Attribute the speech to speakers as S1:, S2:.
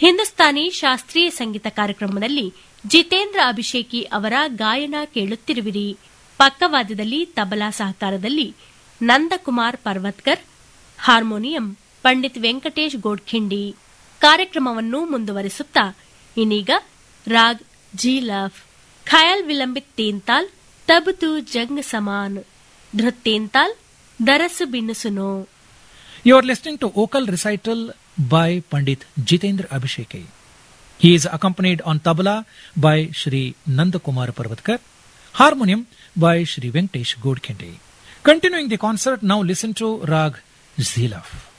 S1: ಹಿಂದೂಸ್ತಾನಿ ಶಾಸ್ತ್ರೀಯ ಸಂಗೀತ ಕಾರ್ಯಕ್ರಮದಲ್ಲಿ ಜಿತೇಂದ್ರ ಅಭಿಷೇಕಿ ಅವರ ಗಾಯನ ಕೇಳುತ್ತಿರುವಿರಿ ಪಕ್ಕವಾದ್ಯದಲ್ಲಿ ತಬಲಾ ಸಹಕಾರದಲ್ಲಿ ನಂದಕುಮಾರ್ ಪರ್ವತ್ಕರ್ ಹಾರ್ಮೋನಿಯಂ ಪಂಡಿತ್ ವೆಂಕಟೇಶ್ ಗೋಡ್ಖಿಂಡಿ ಕಾರ್ಯಕ್ರಮವನ್ನು ಮುಂದುವರಿಸುತ್ತಾ ಇನ್ನೀಗ ರಾಗ್ ಜೀಲಫ್ ಖಯಾಲ್ ವಿಲಂಬಿತ್ ತೇಂತಾಲ್ ತಬ್ ತು ಜಂಗ್ ಸಮಾನ್ ಧೃತ್ತೇಂತಾಲ್ ದರಸು ಬಿನ್ನುಸುನೋ
S2: You are listening to vocal recital by Pandit Jitendra Abhisheki. He is accompanied on tabla by Shri Nandakumar Parvatkar, harmonium by Shri Venkatesh Godkhindi. Continuing the concert, now listen to Rag Zilaf.